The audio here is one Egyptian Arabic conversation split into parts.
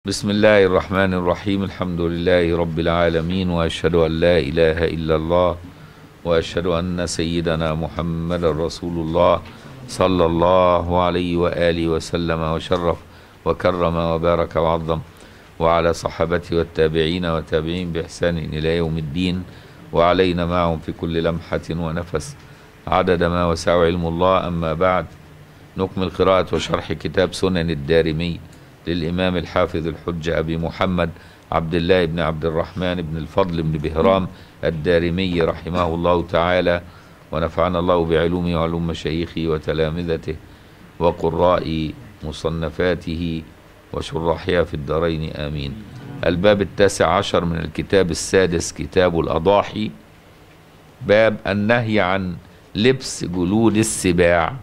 بسم الله الرحمن الرحيم الحمد لله رب العالمين واشهد ان لا اله الا الله واشهد ان سيدنا محمد رسول الله صلى الله عليه واله وسلم وشرف وكرم وبارك وعظم وعلى صحابته والتابعين وتابعين باحسان الى يوم الدين وعلينا معهم في كل لمحه ونفس عدد ما وسع علم الله اما بعد نكمل قراءه وشرح كتاب سنن الدارمي للإمام الحافظ الحجة أبي محمد عبد الله بن عبد الرحمن بن الفضل بن بهرام الدارمي رحمه الله تعالى ونفعنا الله بعلومه وعلوم مشايخه وتلامذته وقراء مصنفاته وشراحها في الدارين آمين الباب التاسع عشر من الكتاب السادس كتاب الأضاحي باب النهي عن لبس جلود السباع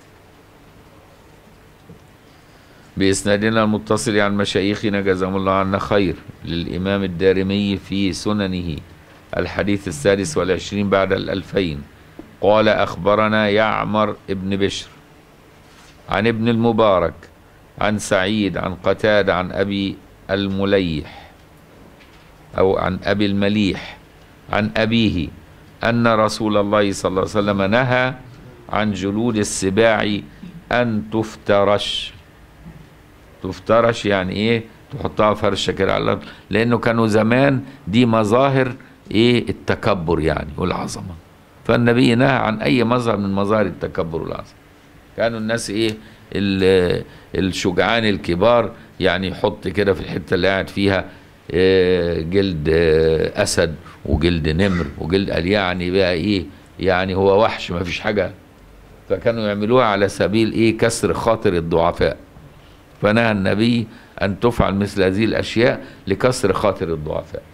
بإسنادنا المتصل عن مشايخنا جزاهم الله عنا خير للإمام الدارمي في سننه الحديث السادس والعشرين بعد الألفين قال أخبرنا يعمر ابن بشر عن ابن المبارك عن سعيد عن قتادة عن أبي المليح أو عن أبي المليح عن أبيه أن رسول الله صلى الله عليه وسلم نهى عن جلود السباع أن تفترش تفترش يعني ايه تحطها فرشه كده على الارض لانه كانوا زمان دي مظاهر ايه التكبر يعني والعظمه فالنبي نهى عن اي مظهر من مظاهر التكبر والعظمه كانوا الناس ايه الشجعان الكبار يعني يحط كده في الحته اللي قاعد فيها إيه جلد إيه اسد وجلد نمر وجلد قال يعني بقى ايه يعني هو وحش ما فيش حاجه فكانوا يعملوها على سبيل ايه كسر خاطر الضعفاء فنهى النبي أن تفعل مثل هذه الأشياء لكسر خاطر الضعفاء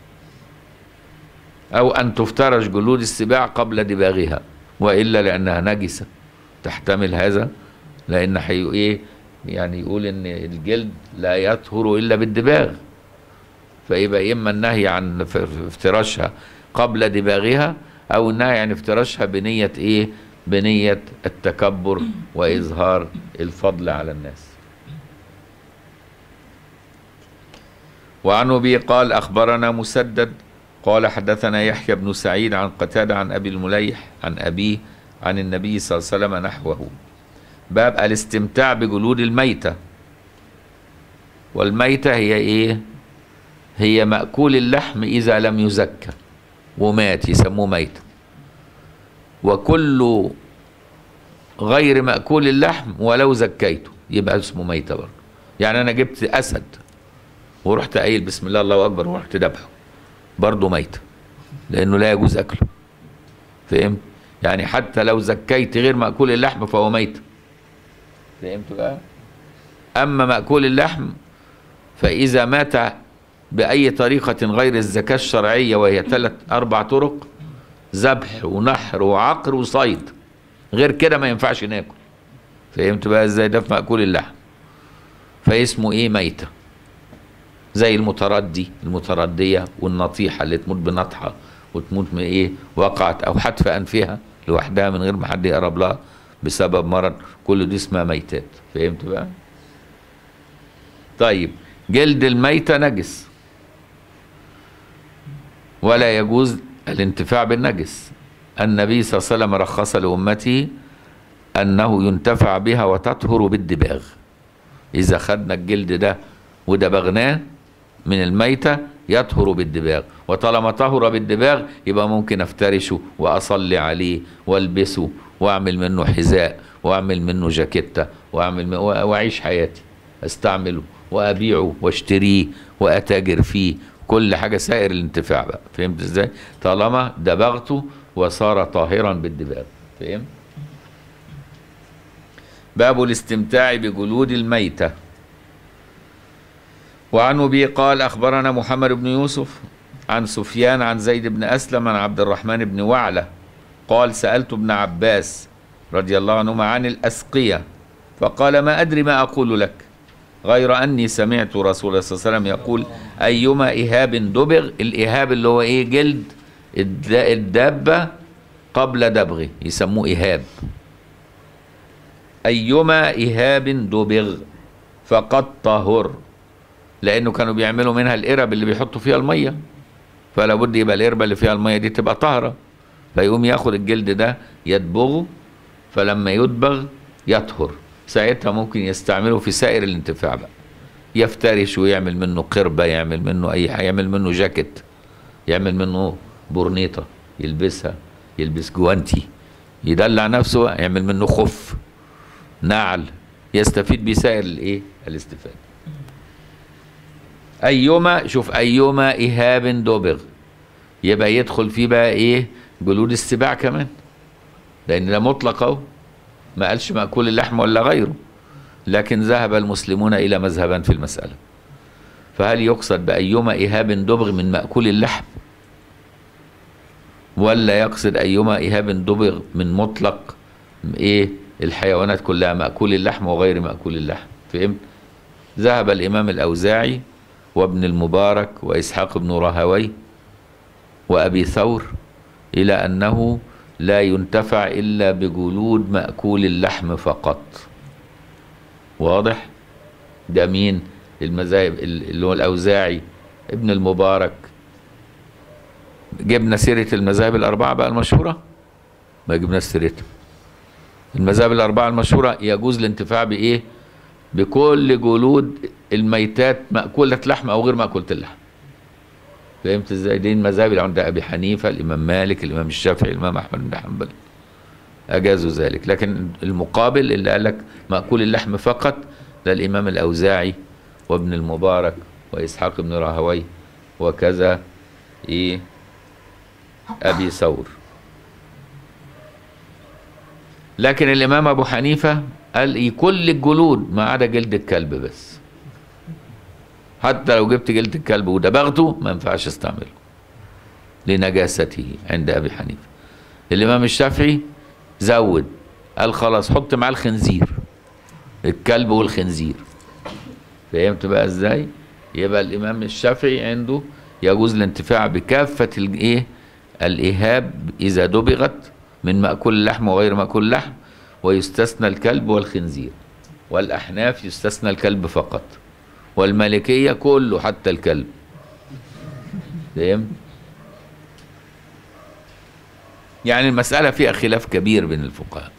أو أن تفترش جلود السباع قبل دباغها وإلا لأنها نجسة تحتمل هذا لأن حي إيه يعني يقول إن الجلد لا يطهر إلا بالدباغ فيبقى إما النهي عن افتراشها قبل دباغها أو النهي عن افتراشها بنية إيه بنية التكبر وإظهار الفضل على الناس وعن ابي قال اخبرنا مسدد قال حدثنا يحيى بن سعيد عن قتاده عن ابي المليح عن ابيه عن النبي صلى الله عليه وسلم نحوه باب الاستمتاع بجلود الميته والميته هي ايه هي ماكول اللحم اذا لم يزكى ومات يسموه ميته وكل غير ماكول اللحم ولو زكيته يبقى اسمه ميته برضه يعني انا جبت اسد ورحت قايل بسم الله الله اكبر ورحت ذبحه برضه ميت لانه لا يجوز اكله فهمت يعني حتى لو زكيت غير ماكول اللحم فهو ميت فهمت بقى اما ماكول اللحم فاذا مات باي طريقه غير الزكاه الشرعيه وهي ثلاث اربع طرق ذبح ونحر وعقر وصيد غير كده ما ينفعش ناكل فهمت بقى ازاي ده في ماكول اللحم فاسمه ايه ميته زي المتردي المتردية والنطيحة اللي تموت بنطحة وتموت من ايه وقعت او حتف انفها لوحدها من غير ما حد يقرب لها بسبب مرض كل دي اسمها ميتات فهمت بقى طيب جلد الميتة نجس ولا يجوز الانتفاع بالنجس النبي صلى الله عليه وسلم رخص لأمته أنه ينتفع بها وتطهر بالدباغ إذا خدنا الجلد ده ودبغناه من الميتة يطهر بالدباغ وطالما طهر بالدباغ يبقى ممكن افترشه واصلي عليه والبسه واعمل منه حذاء واعمل منه جاكيتة واعمل واعيش حياتي استعمله وابيعه واشتريه واتاجر فيه كل حاجة سائر الانتفاع بقى فهمت ازاي طالما دبغته وصار طاهرا بالدباغ فهمت باب الاستمتاع بجلود الميته وعن ابي قال اخبرنا محمد بن يوسف عن سفيان عن زيد بن اسلم عن عبد الرحمن بن وعله قال سالت ابن عباس رضي الله عنهما عن الاسقيه فقال ما ادري ما اقول لك غير اني سمعت رسول الله صلى الله عليه وسلم يقول ايما اهاب دبغ الاهاب اللي هو ايه جلد الدابه قبل دبغه يسموه اهاب ايما اهاب دبغ فقد طهر لانه كانوا بيعملوا منها القرب اللي بيحطوا فيها الميه فلا بد يبقى القربه اللي فيها الميه دي تبقى طاهره فيقوم ياخد الجلد ده يدبغه فلما يدبغ يطهر ساعتها ممكن يستعمله في سائر الانتفاع بقى يفترش ويعمل منه قربة يعمل منه أي حاجة يعمل منه جاكيت يعمل منه برنيطة يلبسها يلبس جوانتي يدلع نفسه يعمل منه خف نعل يستفيد بسائر الايه الاستفادة أيما شوف أيما إهاب دبغ يبقى يدخل فيه بقى إيه جلود السباع كمان لأن ده مطلق أهو ما قالش مأكول اللحم ولا غيره لكن ذهب المسلمون إلى مذهبا في المسألة فهل يقصد بأيما إهاب دبغ من مأكول اللحم ولا يقصد أيما إهاب دبغ من مطلق إيه الحيوانات كلها مأكول اللحم وغير مأكول اللحم فهمت ذهب الإمام الأوزاعي وابن المبارك وإسحاق بن راهوي وأبي ثور إلى أنه لا ينتفع إلا بجلود مأكول اللحم فقط واضح ده مين المذاهب اللي هو الأوزاعي ابن المبارك جبنا سيرة المذاهب الأربعة بقى المشهورة ما جبنا سيرتها المذاهب الأربعة المشهورة يجوز الانتفاع بإيه بكل جلود الميتات مأكولة لحم أو غير مأكولة اللحم فهمت ازاي دي المذاهب اللي عند ابي حنيفه الامام مالك الامام الشافعي الامام احمد بن حنبل اجازوا ذلك لكن المقابل اللي قال لك ماكول اللحم فقط ده الامام الاوزاعي وابن المبارك واسحاق بن راهوي وكذا ايه ابي ثور لكن الامام ابو حنيفه قال إيه كل الجلود ما عدا جلد الكلب بس حتى لو جبت جلد الكلب ودبغته ما ينفعش استعمله لنجاسته عند ابي حنيفه الامام الشافعي زود قال خلاص حط معاه الخنزير الكلب والخنزير فهمت بقى ازاي يبقى الامام الشافعي عنده يجوز الانتفاع بكافه الايه الايهاب اذا دبغت من ماكول اللحم وغير ماكول اللحم ويستثنى الكلب والخنزير والاحناف يستثنى الكلب فقط والمالكية كله حتى الكلب فهم يعني المسألة فيها خلاف كبير بين الفقهاء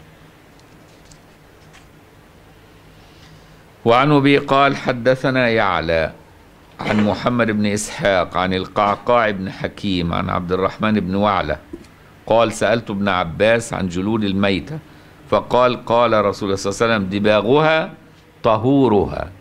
وعن أبي قال حدثنا يعلى عن محمد بن إسحاق عن القعقاع بن حكيم عن عبد الرحمن بن وعلة قال سألت ابن عباس عن جلود الميتة فقال قال رسول الله صلى الله عليه وسلم دباغها طهورها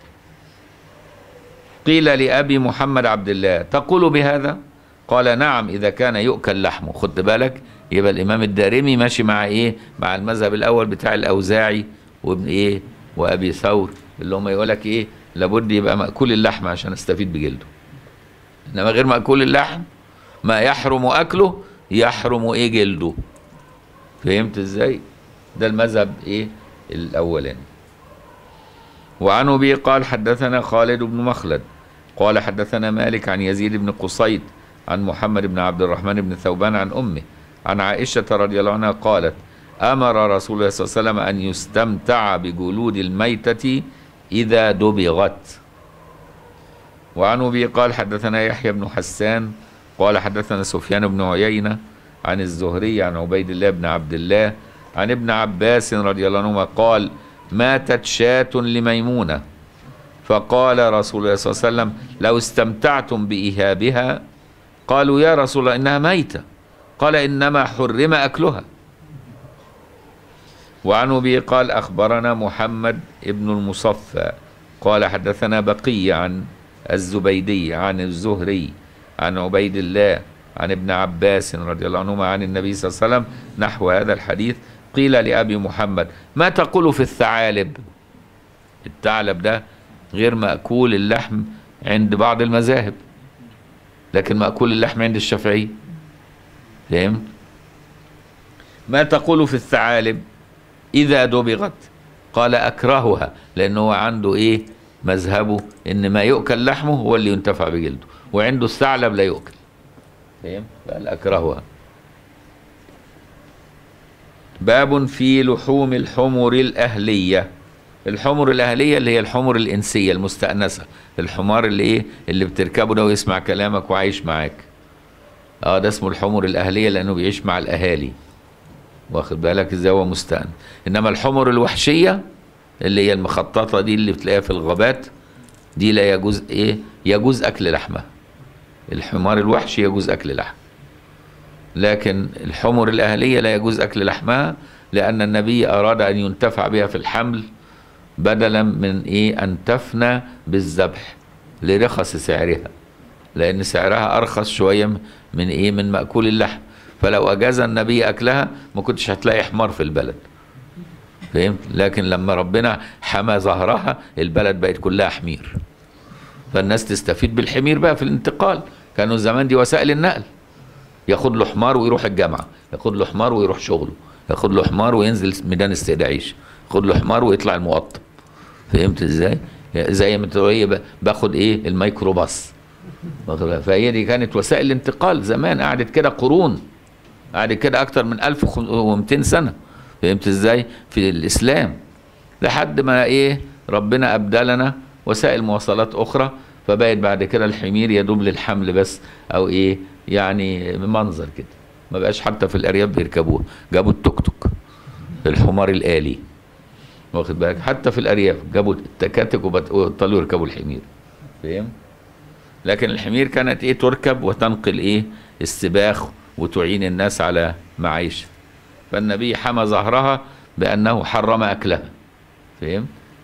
قيل لأبي محمد عبد الله تقول بهذا قال نعم إذا كان يؤكل لحمه خد بالك يبقى الإمام الدارمي ماشي مع إيه مع المذهب الأول بتاع الأوزاعي وابن إيه وأبي ثور اللي هم يقول لك إيه لابد يبقى مأكول اللحم عشان استفيد بجلده إنما غير مأكول اللحم ما يحرم أكله يحرم إيه جلده فهمت إزاي ده المذهب إيه الأولاني وعن أبي قال حدثنا خالد بن مخلد قال حدثنا مالك عن يزيد بن قصيد عن محمد بن عبد الرحمن بن ثوبان عن أمه عن عائشة رضي الله عنها قالت أمر رسول الله صلى الله عليه وسلم أن يستمتع بجلود الميتة إذا دبغت وعن أبي قال حدثنا يحيى بن حسان قال حدثنا سفيان بن عيينة عن الزهري عن عبيد الله بن عبد الله عن ابن عباس رضي الله عنهما قال ماتت شاة لميمونة فقال رسول الله صلى الله عليه وسلم لو استمتعتم بإهابها قالوا يا رسول الله إنها ميتة قال إنما حرم أكلها وعن أبي قال أخبرنا محمد ابن المصفى قال حدثنا بقية عن الزبيدي عن الزهري عن عبيد الله عن ابن عباس رضي الله عنهما عن النبي صلى الله عليه وسلم نحو هذا الحديث قيل لأبي محمد ما تقول في الثعالب الثعلب ده غير مأكول اللحم عند بعض المذاهب لكن مأكول اللحم عند الشافعي فهمت ما تقول في الثعالب إذا دبغت قال أكرهها لأنه هو عنده إيه مذهبه إن ما يؤكل لحمه هو اللي ينتفع بجلده وعنده الثعلب لا يؤكل فهمت قال أكرهها باب في لحوم الحمر الأهلية الحمر الاهليه اللي هي الحمر الانسيه المستانسه الحمار اللي ايه اللي بتركبه ده ويسمع كلامك وعايش معاك اه ده اسمه الحمر الاهليه لانه بيعيش مع الاهالي واخد بالك ازاي هو مستأنس انما الحمر الوحشيه اللي هي المخططه دي اللي بتلاقيها في الغابات دي لا يجوز ايه يجوز اكل لحمها الحمار الوحشي يجوز اكل لحم لكن الحمر الاهليه لا يجوز اكل لحمها لان النبي اراد ان ينتفع بها في الحمل بدلا من ايه ان تفنى بالذبح لرخص سعرها لان سعرها ارخص شويه من ايه من ماكول اللحم فلو اجاز النبي اكلها ما كنتش هتلاقي حمار في البلد فهمت لكن لما ربنا حمى ظهرها البلد بقت كلها حمير فالناس تستفيد بالحمير بقى في الانتقال كانوا زمان دي وسائل النقل ياخد له حمار ويروح الجامعه ياخد له حمار ويروح شغله ياخد له حمار وينزل ميدان استدعيش ياخد له حمار ويطلع المقطم فهمت ازاي زي ما تقول ايه باخد ايه الميكروباص فهي دي كانت وسائل الانتقال زمان قعدت كده قرون قعدت كده اكتر من 1200 سنه فهمت ازاي في الاسلام لحد ما ايه ربنا ابدلنا وسائل مواصلات اخرى فبقت بعد كده الحمير يدوب للحمل بس او ايه يعني منظر كده ما بقاش حتى في الارياف بيركبوه جابوا التوك توك الحمار الالي واخد بالك حتى في الارياف جابوا التكاتك وبطلوا يركبوا الحمير فاهم لكن الحمير كانت ايه تركب وتنقل ايه السباخ وتعين الناس على معيشه فالنبي حمى ظهرها بانه حرم اكلها فهمت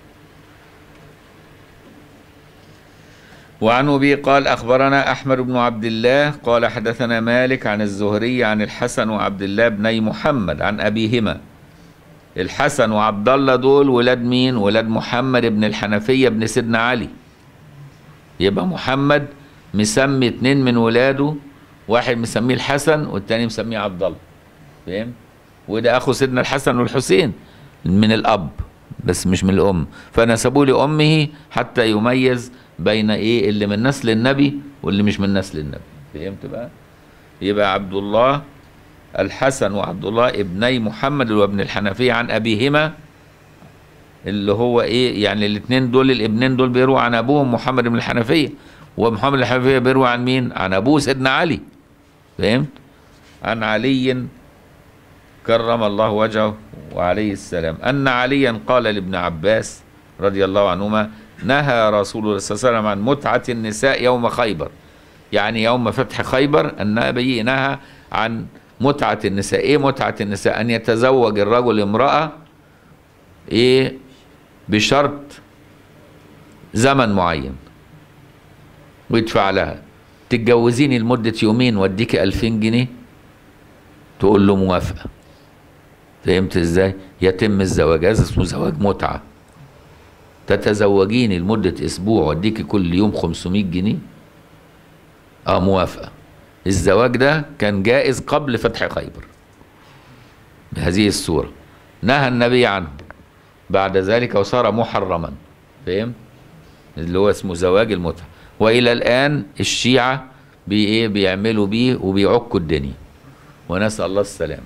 وعن ابي قال اخبرنا احمد بن عبد الله قال حدثنا مالك عن الزهري عن الحسن وعبد الله بني محمد عن ابيهما الحسن وعبد الله دول ولاد مين ولاد محمد بن الحنفيه بن سيدنا علي يبقى محمد مسمي اتنين من ولاده واحد مسميه الحسن والتاني مسميه عبد الله فاهم وده اخو سيدنا الحسن والحسين من الاب بس مش من الام فنسبوه لامه حتى يميز بين ايه اللي من نسل النبي واللي مش من نسل النبي فهمت بقى يبقى عبد الله الحسن وعبد الله ابني محمد وابن الحنفية عن أبيهما اللي هو إيه يعني الاثنين دول الابنين دول بيرووا عن أبوهم محمد بن الحنفية ومحمد الحنفية بيروي عن مين؟ عن أبوه سيدنا علي فهمت؟ عن علي كرم الله وجهه وعليه السلام أن عليا قال لابن عباس رضي الله عنهما نهى رسول الله صلى الله عليه وسلم عن متعة النساء يوم خيبر يعني يوم فتح خيبر النبي نهى عن متعة النساء ايه متعة النساء ان يتزوج الرجل امرأة ايه بشرط زمن معين ويدفع لها تتجوزيني لمدة يومين واديكي ألفين جنيه تقول له موافقة فهمت ازاي يتم الزواج هذا اسمه زواج متعة تتزوجيني لمدة اسبوع واديكي كل يوم 500 جنيه اه موافقة الزواج ده كان جائز قبل فتح خيبر بهذه الصورة نهى النبي عنه بعد ذلك وصار محرما فهم اللي هو اسمه زواج المتعة وإلى الآن الشيعة بي إيه بيعملوا بيه وبيعكوا الدنيا ونسأل الله السلامة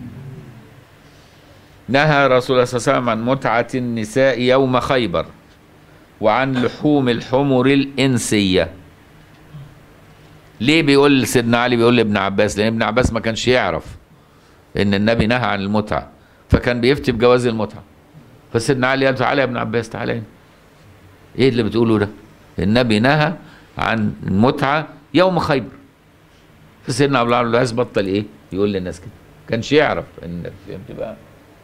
نهى رسول الله صلى الله عليه وسلم عن متعة النساء يوم خيبر وعن لحوم الحمر الإنسية ليه بيقول سيدنا علي بيقول لابن عباس لان ابن عباس ما كانش يعرف ان النبي نهى عن المتعه فكان بيفتي بجواز المتعه فسيدنا علي قال تعالى يا ابن عباس تعالى هنا ايه اللي بتقوله ده النبي نهى عن المتعه يوم خيبر فسيدنا عبد العزيز بطل ايه يقول للناس كده كانش يعرف ان فهمت بقى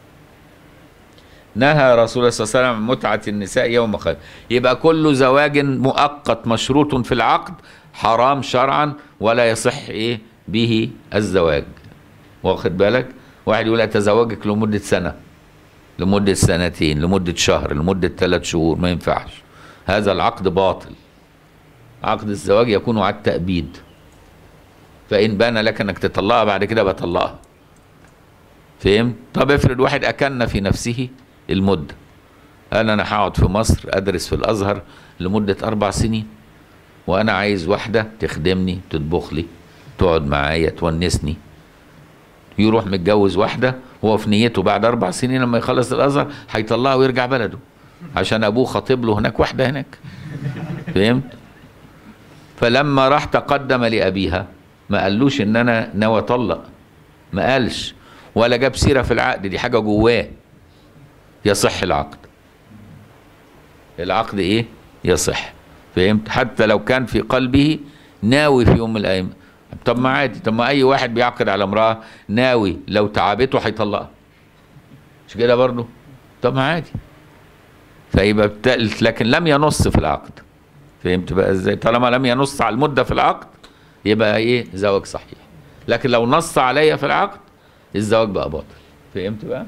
نهى رسول الله صلى الله عليه وسلم عن متعة النساء يوم خيبر يبقى كل زواج مؤقت مشروط في العقد حرام شرعا ولا يصح ايه به الزواج واخد بالك واحد يقول اتزوجك لمده سنه لمده سنتين لمده شهر لمده ثلاث شهور ما ينفعش هذا العقد باطل عقد الزواج يكون على التأبيد فإن بان لك انك تطلقها بعد كده بطلقها فهمت؟ طب افرض واحد أكن في نفسه المدة قال أنا هقعد في مصر أدرس في الأزهر لمدة أربع سنين وانا عايز واحده تخدمني تطبخ لي تقعد معايا تونسني يروح متجوز واحده هو في نيته بعد اربع سنين لما يخلص الازهر هيطلقها ويرجع بلده عشان ابوه خاطب له هناك واحده هناك فهمت فلما راح تقدم لابيها ما قالوش ان انا ناوي اطلق ما قالش ولا جاب سيره في العقد دي حاجه جواه يصح العقد العقد ايه يصح فهمت حتى لو كان في قلبه ناوي في يوم من الايام طب ما عادي طب ما اي واحد بيعقد على امراه ناوي لو تعبته هيطلقها مش كده برضه طب ما عادي فيبقى بت- لكن لم ينص في العقد فهمت بقى ازاي طالما لم ينص على المده في العقد يبقى ايه زواج صحيح لكن لو نص عليا في العقد الزواج بقى باطل فهمت بقى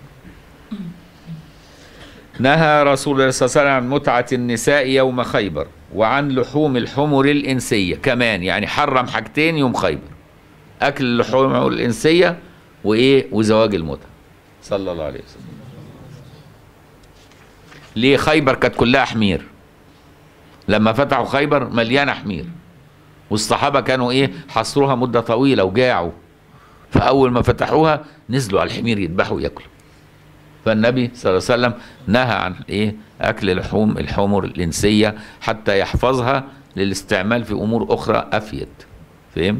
نهى رسول الله صلى الله عليه وسلم عن متعة النساء يوم خيبر وعن لحوم الحمر الإنسية كمان يعني حرم حاجتين يوم خيبر أكل اللحوم الإنسية وإيه وزواج المتعة صلى الله عليه وسلم ليه خيبر كانت كلها حمير لما فتحوا خيبر مليانة حمير والصحابة كانوا إيه حصروها مدة طويلة وجاعوا فأول ما فتحوها نزلوا على الحمير يذبحوا وياكلوا فالنبي صلى الله عليه وسلم نهى عن ايه اكل لحوم الحمر الانسيه حتى يحفظها للاستعمال في امور اخرى افيد فهمت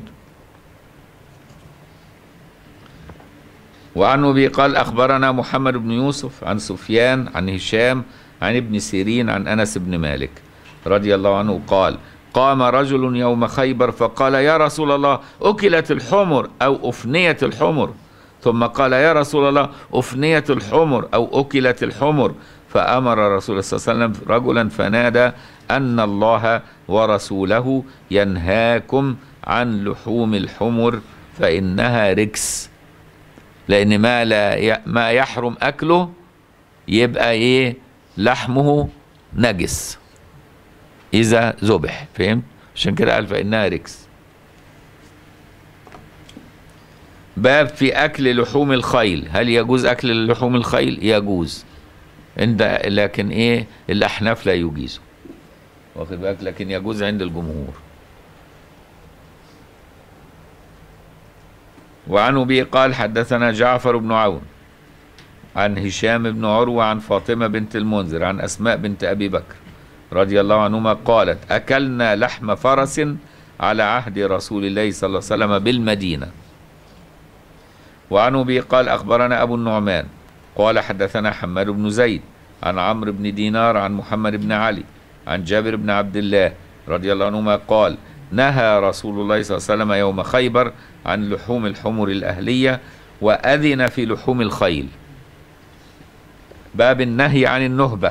وعن ابي قال اخبرنا محمد بن يوسف عن سفيان عن هشام عن ابن سيرين عن انس بن مالك رضي الله عنه قال قام رجل يوم خيبر فقال يا رسول الله اكلت الحمر او افنيت الحمر ثم قال يا رسول الله أفنيت الحمر أو أكلت الحمر فأمر رسول الله صلى الله عليه وسلم رجلا فنادى أن الله ورسوله ينهاكم عن لحوم الحمر فإنها ركس لأن ما لا ي- ما يحرم أكله يبقى إيه لحمه نجس إذا ذبح فهمت عشان كده قال فإنها ركس باب في اكل لحوم الخيل هل يجوز اكل لحوم الخيل يجوز عند لكن ايه الاحناف لا يجيزه واخد بالك لكن يجوز عند الجمهور وعن ابي قال حدثنا جعفر بن عون عن هشام بن عروه عن فاطمه بنت المنذر عن اسماء بنت ابي بكر رضي الله عنهما قالت اكلنا لحم فرس على عهد رسول الله صلى الله عليه وسلم بالمدينه وعن ابي قال اخبرنا ابو النعمان قال حدثنا حماد بن زيد عن عمرو بن دينار عن محمد بن علي عن جابر بن عبد الله رضي الله عنهما قال نهى رسول الله صلى الله عليه وسلم يوم خيبر عن لحوم الحمر الاهليه واذن في لحوم الخيل باب النهي عن النهبه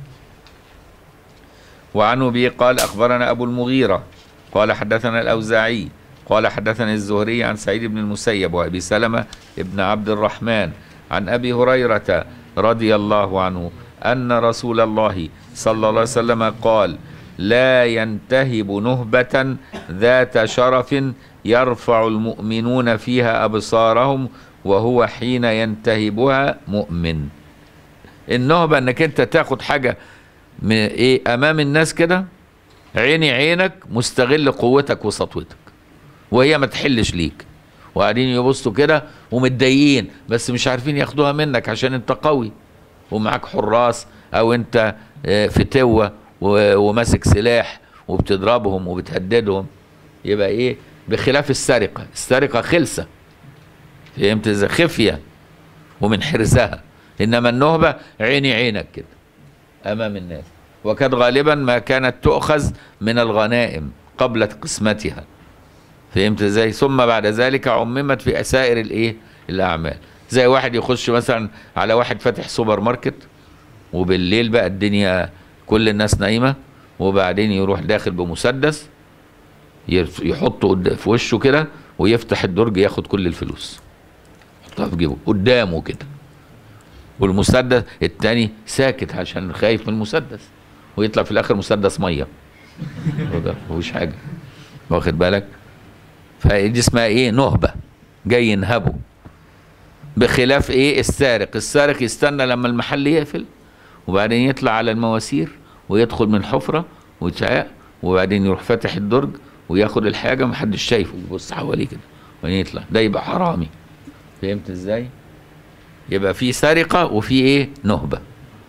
وعن ابي قال اخبرنا ابو المغيره قال حدثنا الاوزاعي قال حدثني الزهري عن سعيد بن المسيب وابي سلمه ابن عبد الرحمن عن ابي هريره رضي الله عنه ان رسول الله صلى الله عليه وسلم قال لا ينتهب نهبه ذات شرف يرفع المؤمنون فيها ابصارهم وهو حين ينتهبها مؤمن النهبه انك انت تاخد حاجه من ايه امام الناس كده عيني عينك مستغل قوتك وسطوتك وهي ما تحلش ليك وقاعدين يبصوا كده ومتضايقين بس مش عارفين ياخدوها منك عشان انت قوي ومعاك حراس او انت آه، فتوة و- وماسك سلاح وبتضربهم وبتهددهم يبقى ايه بخلاف السرقة السرقة خلسة فهمت ازاي خفية ومن حرزها انما النهبة عيني عينك كده امام الناس وكانت غالبا ما كانت تؤخذ من الغنائم قبل قسمتها فهمت ازاي ثم بعد ذلك عممت في سائر الايه الاعمال زي واحد يخش مثلا على واحد فاتح سوبر ماركت وبالليل بقى الدنيا كل الناس نايمه وبعدين يروح داخل بمسدس يرف- يحطه قد- في وشه كده ويفتح الدرج ياخد كل الفلوس يحطها في جيبه قدامه كده والمسدس التاني ساكت عشان خايف من المسدس ويطلع في الاخر مسدس ميه مفيش حاجه واخد بالك فدي اسمها ايه نهبه جاي ينهبه بخلاف ايه السارق السارق يستنى لما المحل يقفل وبعدين يطلع على المواسير ويدخل من حفره ويتشعق وبعدين يروح فاتح الدرج وياخد الحاجه محدش شايفه يبص حواليه كده وبعدين يطلع ده يبقى حرامي فهمت ازاي يبقى في سرقه وفي ايه نهبه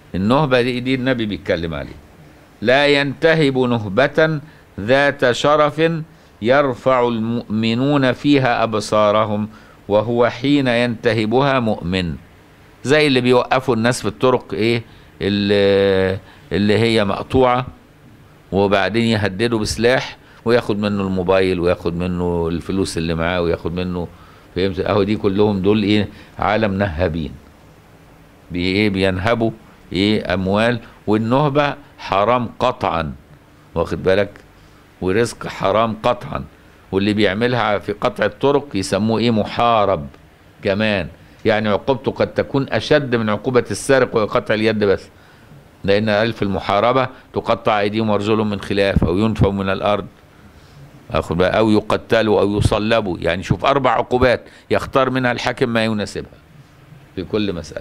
النهبة دي, دي النبي بيتكلم عليه لا ينتهب نهبة ذات شرف يرفع المؤمنون فيها أبصارهم وهو حين ينتهبها مؤمن زي اللي بيوقفوا الناس في الطرق ايه اللي, اللي هي مقطوعة وبعدين يهددوا بسلاح وياخد منه الموبايل وياخد منه الفلوس اللي معاه وياخد منه فهمت اهو دي كلهم دول ايه عالم نهابين بي ايه بينهبوا ايه اموال والنهبة حرام قطعا واخد بالك ورزق حرام قطعا واللي بيعملها في قطع الطرق يسموه ايه محارب كمان يعني عقوبته قد تكون اشد من عقوبة السارق وقطع اليد بس لان قال في المحاربة تقطع ايديهم وارجلهم من خلاف او ينفوا من الارض اخد بقى او يقتلوا او يصلبوا يعني شوف اربع عقوبات يختار منها الحاكم ما يناسبها في كل مسألة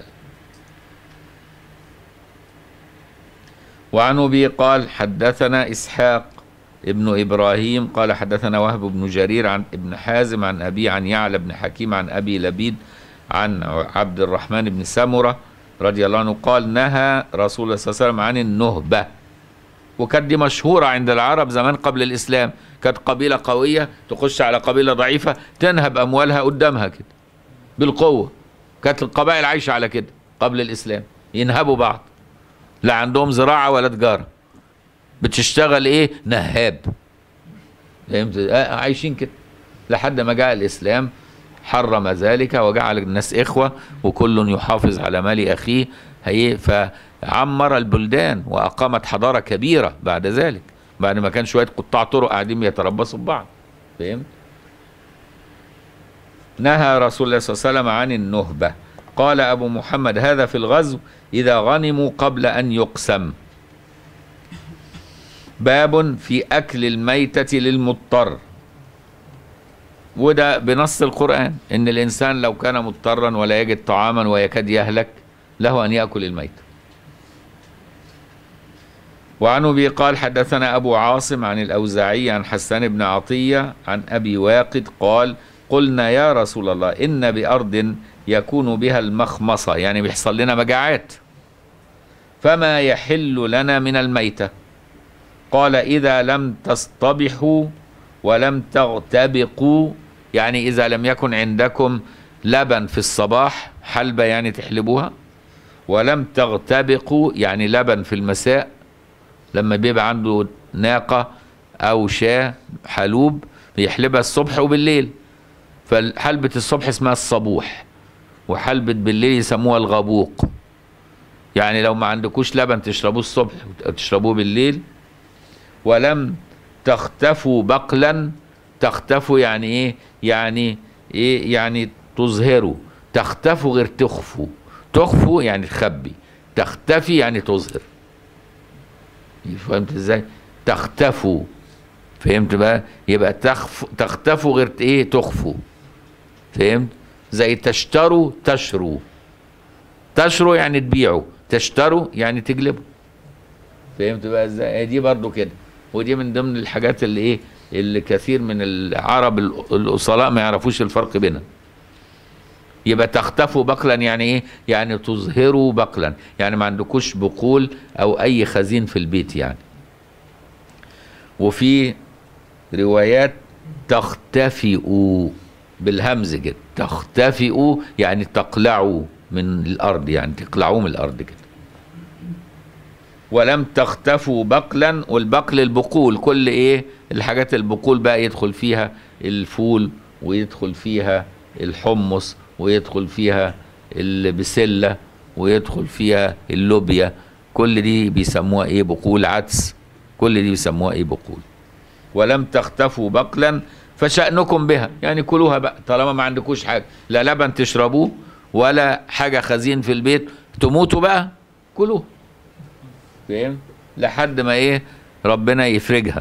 وعن ابي قال حدثنا اسحاق ابن ابراهيم قال حدثنا وهب بن جرير عن ابن حازم عن ابي عن يعلى بن حكيم عن ابي لبيد عن عبد الرحمن بن سمره رضي الله عنه قال نهى رسول الله صلى الله عليه وسلم عن النهبه وكانت دي مشهوره عند العرب زمان قبل الاسلام كانت قبيله قويه تخش على قبيله ضعيفه تنهب اموالها قدامها كده بالقوه كانت القبائل عايشه على كده قبل الاسلام ينهبوا بعض لا عندهم زراعه ولا تجاره بتشتغل ايه نهاب فهمت آه عايشين كده لحد ما جاء الاسلام حرم ذلك وجعل الناس اخوه وكل يحافظ على مال اخيه هي فعمر البلدان واقامت حضاره كبيره بعد ذلك بعد ما كان شويه قطاع طرق قاعدين يتربصوا ببعض فهمت نهى رسول الله صلى الله عليه وسلم عن النهبه قال ابو محمد هذا في الغزو اذا غنموا قبل ان يقسم باب في اكل الميته للمضطر وده بنص القرآن إن الإنسان لو كان مضطرا ولا يجد طعاما ويكاد يهلك له أن يأكل الميت وعن أبي قال حدثنا أبو عاصم عن الأوزاعي عن حسان بن عطية عن أبي واقد قال قلنا يا رسول الله إن بأرض يكون بها المخمصة يعني بيحصل لنا مجاعات فما يحل لنا من الميتة قال إذا لم تصطبحوا ولم تغتبقوا يعني إذا لم يكن عندكم لبن في الصباح حلبة يعني تحلبوها ولم تغتبقوا يعني لبن في المساء لما بيبقى عنده ناقة أو شاة حلوب بيحلبها الصبح وبالليل فحلبة الصبح اسمها الصبوح وحلبة بالليل يسموها الغبوق يعني لو ما عندكوش لبن تشربوه الصبح وتشربوه بالليل ولم تختفوا بقلا تختفوا يعني ايه يعني ايه يعني تظهروا تختفوا غير تخفوا تخفوا يعني تخبي تختفي يعني تظهر فهمت ازاي تختفوا فهمت بقى يبقى تخف تختفوا غير ايه تخفوا فهمت زي تشتروا تشروا تشروا يعني تبيعوا تشتروا يعني تجلبوا فهمت بقى ازاي دي برضو كده ودي من ضمن الحاجات اللي ايه اللي كثير من العرب الاصلاء ما يعرفوش الفرق بينها يبقى تختفوا بقلا يعني ايه يعني تظهروا بقلا يعني ما عندكوش بقول او اي خزين في البيت يعني وفي روايات تختفئوا بالهمز كده تختفئوا يعني تقلعوا من الارض يعني تقلعوه من الارض كده ولم تختفوا بقلا والبقل البقول كل ايه الحاجات البقول بقى يدخل فيها الفول ويدخل فيها الحمص ويدخل فيها البسلة ويدخل فيها اللوبيا كل دي بيسموها ايه بقول عدس كل دي بيسموها ايه بقول ولم تختفوا بقلا فشأنكم بها يعني كلوها بقى طالما ما عندكوش حاجة لا لبن تشربوه ولا حاجة خزين في البيت تموتوا بقى كلوها فاهم لحد ما ايه ربنا يفرجها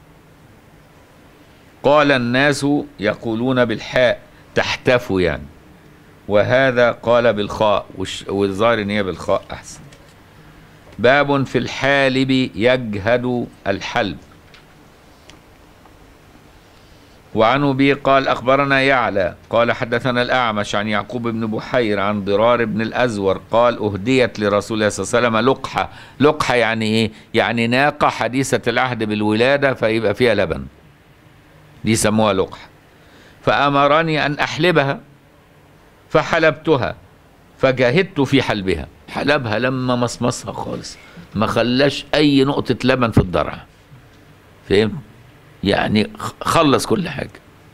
قال الناس يقولون بالحاء تحتفوا يعني وهذا قال بالخاء والظاهر ان هي بالخاء احسن باب في الحالب يجهد الحلب وعن أبي قال أخبرنا يعلى قال حدثنا الأعمش عن يعقوب بن بحير عن ضرار بن الأزور قال أهديت لرسول الله صلى الله عليه وسلم لقحة لقحة يعني إيه؟ يعني ناقة حديثة العهد بالولادة فيبقى فيها لبن دي سموها لقحة فأمرني أن أحلبها فحلبتها فجاهدت في حلبها حلبها لما مصمصها خالص ما خلاش أي نقطة لبن في الضرع فهمت؟ يعني خلص كل حاجة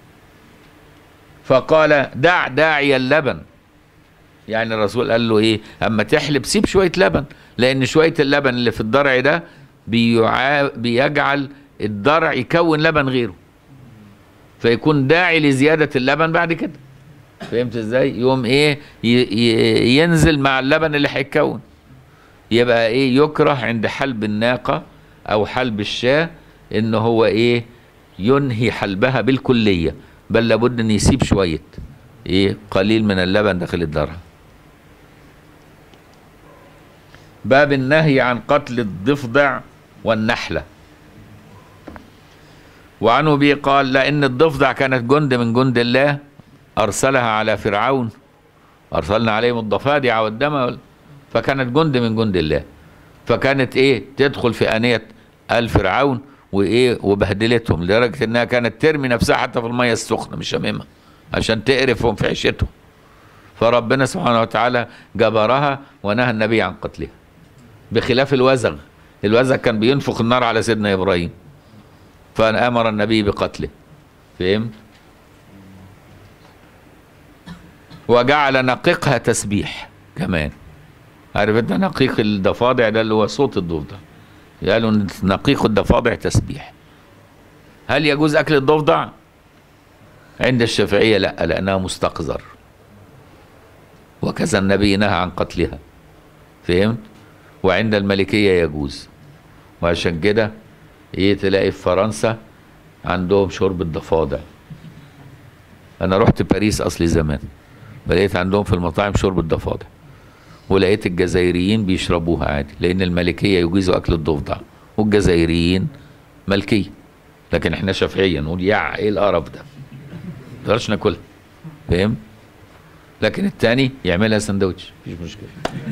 فقال دع داعي اللبن يعني الرسول قال له ايه اما تحلب سيب شوية لبن لان شوية اللبن اللي في الضرع ده بيعا بيجعل الضرع يكون لبن غيره فيكون داعي لزيادة اللبن بعد كده فهمت ازاي يوم ايه ي- ينزل مع اللبن اللي هيتكون يبقى ايه يكره عند حلب الناقة او حلب الشاة ان هو ايه ينهي حلبها بالكلية بل لابد ان يسيب شوية ايه قليل من اللبن داخل الضرع باب النهي عن قتل الضفدع والنحلة وعن ابي قال لان الضفدع كانت جند من جند الله ارسلها على فرعون ارسلنا عليهم الضفادع والدم فكانت جند من جند الله فكانت ايه تدخل في انيه ال فرعون وايه وبهدلتهم لدرجه انها كانت ترمي نفسها حتى في الميه السخنه مش شاممها عشان تقرفهم في عيشتهم فربنا سبحانه وتعالى جبرها ونهى النبي عن قتلها بخلاف الوزغ الوزغ كان بينفخ النار على سيدنا ابراهيم فامر النبي بقتله فهمت وجعل نقيقها تسبيح كمان عارف انت نقيق الضفادع ده اللي هو صوت الضفدع قالوا ان نقيق الضفادع تسبيح هل يجوز اكل الضفدع عند الشافعية لا لانها مستقذر وكذا النبي نهى عن قتلها فهمت وعند الملكية يجوز وعشان كده ايه تلاقي في فرنسا عندهم شرب الضفادع انا رحت باريس اصلي زمان فلقيت عندهم في المطاعم شرب الضفادع ولقيت الجزائريين بيشربوها عادي لان الملكيه يجيزوا اكل الضفدع والجزائريين ملكيه لكن احنا شافعيه نقول يا ايه القرف ده ما نقدرش ناكلها فاهم لكن التاني يعملها سندوتش مفيش مشكله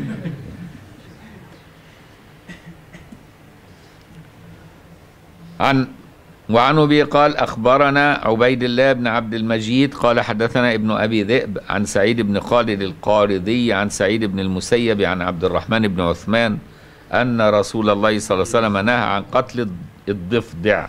عن وعن ابي قال اخبرنا عبيد الله بن عبد المجيد قال حدثنا ابن ابي ذئب عن سعيد بن خالد القارضي عن سعيد بن المسيب عن عبد الرحمن بن عثمان ان رسول الله صلى الله عليه وسلم نهى عن قتل الضفدع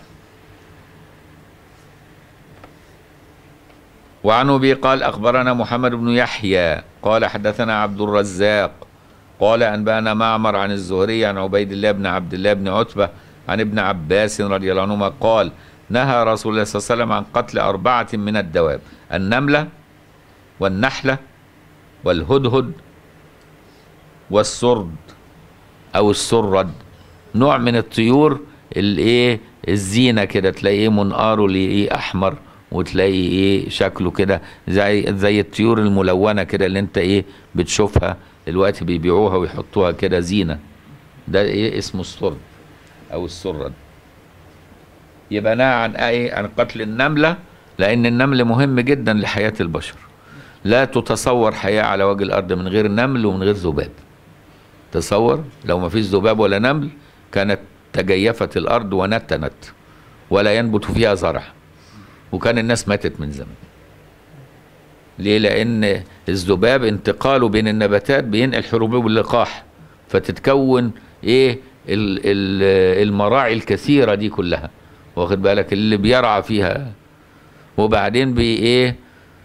وعن ابي قال اخبرنا محمد بن يحيى قال حدثنا عبد الرزاق قال انبانا معمر عن الزهري عن عبيد الله بن عبد الله بن عتبه عن ابن عباس رضي الله عنهما قال نهى رسول الله صلى الله عليه وسلم عن قتل أربعة من الدواب النملة والنحلة والهدهد والسرد أو السرد نوع من الطيور الايه الزينة كده تلاقيه منقاره ليه أحمر وتلاقي ايه شكله كده زي زي الطيور الملونة كده اللي انت ايه بتشوفها دلوقتي بيبيعوها ويحطوها كده زينة ده ايه اسمه السرد او السرد يبقى نهى عن ايه عن قتل النمله لان النمل مهم جدا لحياه البشر لا تتصور حياه على وجه الارض من غير نمل ومن غير ذباب تصور لو ما فيش ذباب ولا نمل كانت تجيفت الارض ونتنت ولا ينبت فيها زرع وكان الناس ماتت من زمان ليه لان الذباب انتقاله بين النباتات بينقل حبوب اللقاح فتتكون ايه ال- ال- المراعي الكثيره دي كلها واخد بالك اللي بيرعى فيها وبعدين بي ايه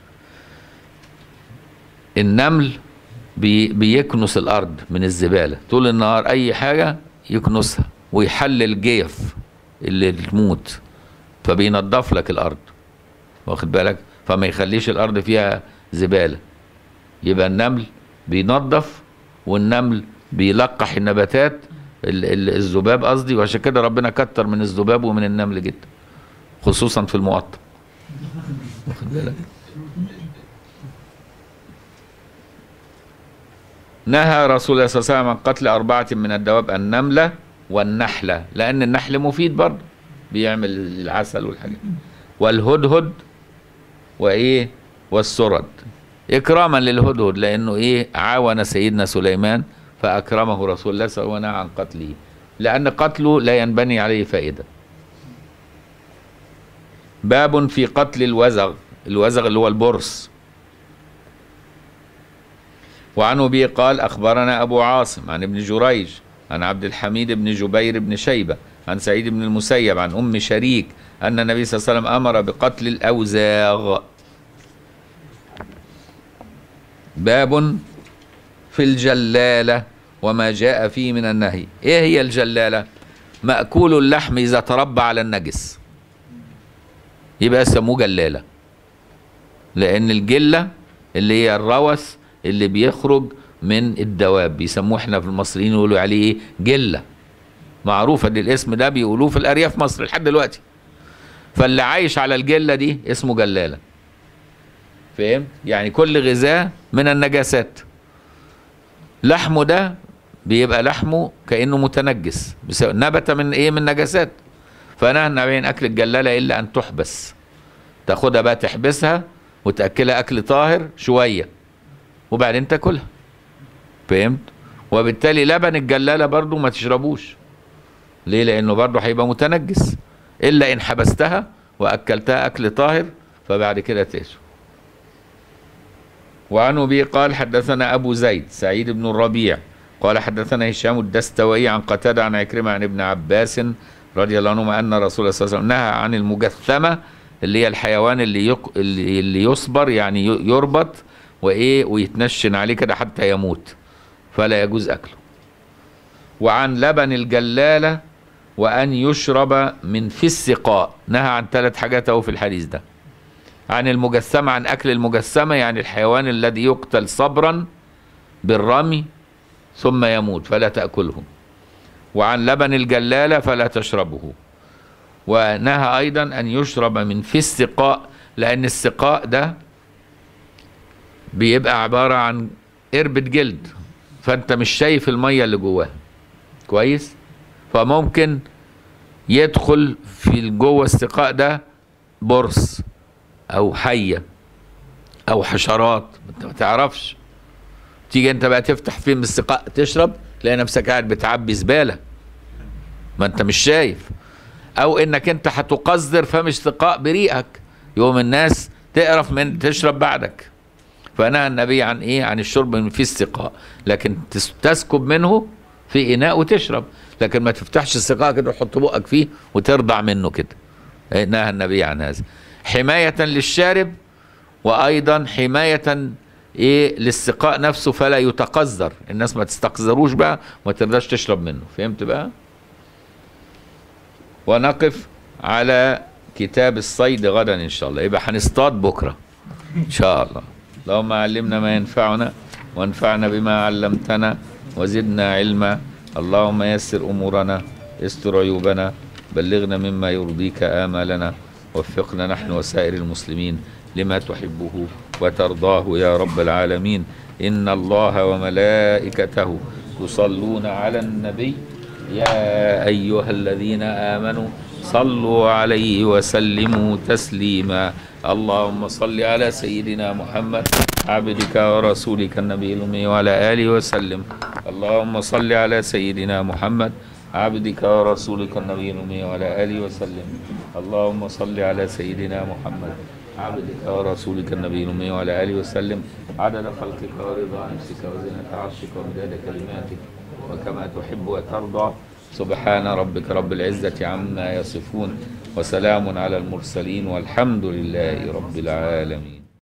النمل بي بيكنس الارض من الزباله طول النهار اي حاجه يكنسها ويحلل جيف اللي تموت فبينضف لك الارض واخد بالك فما يخليش الارض فيها زباله يبقى النمل بينظف والنمل بيلقح النباتات ال- ال- الذباب قصدي وعشان كده ربنا كتر من الذباب ومن النمل جدا خصوصا في المقطم واخد بالك نهى رسول الله صلى الله عليه وسلم عن قتل أربعة من الدواب النملة والنحلة لأن النحل مفيد برضه بيعمل العسل والحاجات والهدهد وايه والسرد اكراما للهدهد لانه ايه عاون سيدنا سليمان فاكرمه رسول الله صلى الله عليه وسلم ونهى عن قتله لان قتله لا ينبني عليه فائده باب في قتل الوزغ الوزغ اللي هو البرص وعن ابي قال اخبرنا ابو عاصم عن ابن جريج عن عبد الحميد بن جبير بن شيبه عن سعيد بن المسيب عن ام شريك ان النبي صلى الله عليه وسلم امر بقتل الاوزاغ باب في الجلاله وما جاء فيه من النهي ايه هي الجلاله ماكول اللحم اذا تربى على النجس يبقى يسموه جلاله لان الجله اللي هي الروث اللي بيخرج من الدواب بيسموه احنا في المصريين يقولوا عليه ايه جله معروفه دي الاسم ده بيقولوه في الارياف مصر لحد دلوقتي فاللي عايش على الجله دي اسمه جلاله فهمت يعني كل غذاء من النجاسات لحمه ده بيبقى لحمه كانه متنجس بسبب نبت من ايه من نجاسات فنهى النبي عن اكل الجلاله الا ان تحبس تاخدها بقى تحبسها وتاكلها اكل طاهر شويه وبعدين تاكلها فهمت وبالتالي لبن الجلاله برضو ما تشربوش ليه لانه برضو هيبقى متنجس الا ان حبستها واكلتها اكل طاهر فبعد كده تشرب وعن ابي قال حدثنا ابو زيد سعيد بن الربيع قال حدثنا هشام الدستوائي عن قتاده عن عكرمه عن ابن عباس رضي الله عنهما ان رسول الله صلى الله عليه وسلم نهى عن المجثمه اللي هي الحيوان اللي يق... اللي اللي يصبر يعني ي- يربط وايه ويتنشن عليه كده حتى يموت فلا يجوز اكله وعن لبن الجلاله وان يشرب من في السقاء نهى عن ثلاث حاجات اهو في الحديث ده عن المجسمة عن أكل المجسمة يعني الحيوان الذي يقتل صبرا بالرمي ثم يموت فلا تأكله وعن لبن الجلالة فلا تشربه ونهى أيضا أن يشرب من في السقاء لأن السقاء ده بيبقى عبارة عن قربة جلد فأنت مش شايف المية اللي جواها كويس فممكن يدخل في جوه السقاء ده برص او حيه او حشرات انت ما تعرفش تيجي انت بقى تفتح فيه من السقاء تشرب تلاقي نفسك قاعد بتعبي زباله ما انت مش شايف او انك انت هتقذر فمش سقاء بريقك يوم الناس تقرف من تشرب بعدك فنهى النبي عن ايه عن الشرب من في السقاء لكن تس- تسكب منه في اناء وتشرب لكن ما تفتحش السقاء كده وتحط بقك فيه وترضع منه كده إيه، نهى النبي عن هذا حماية للشارب وأيضا حماية إيه للسقاء نفسه فلا يتقذر الناس ما تستقذروش بقى وما ترضاش تشرب منه فهمت بقى ونقف على كتاب الصيد غدا إن شاء الله يبقى هنصطاد بكرة إن شاء الله اللهم علمنا ما ينفعنا وانفعنا بما علمتنا وزدنا علما اللهم يسر أمورنا استر عيوبنا بلغنا مما يرضيك آمالنا وفقنا نحن وسائر المسلمين لما تحبه وترضاه يا رب العالمين إن الله وملائكته يصلون على النبي يا أيها الذين آمنوا صلوا عليه وسلموا تسليما اللهم صل على سيدنا محمد عبدك ورسولك النبي الأمي وعلى آله وسلم اللهم صل على سيدنا محمد عبدك ورسولك النبي الأمي وعلى آله وسلم اللهم صل على سيدنا محمد عبدك ورسولك النبي الأمي وعلى آله وسلم عدد خلقك ورضا نفسك وزنة عرشك ومداد كلماتك وكما تحب وترضى سبحان ربك رب العزة عما يصفون وسلام على المرسلين والحمد لله رب العالمين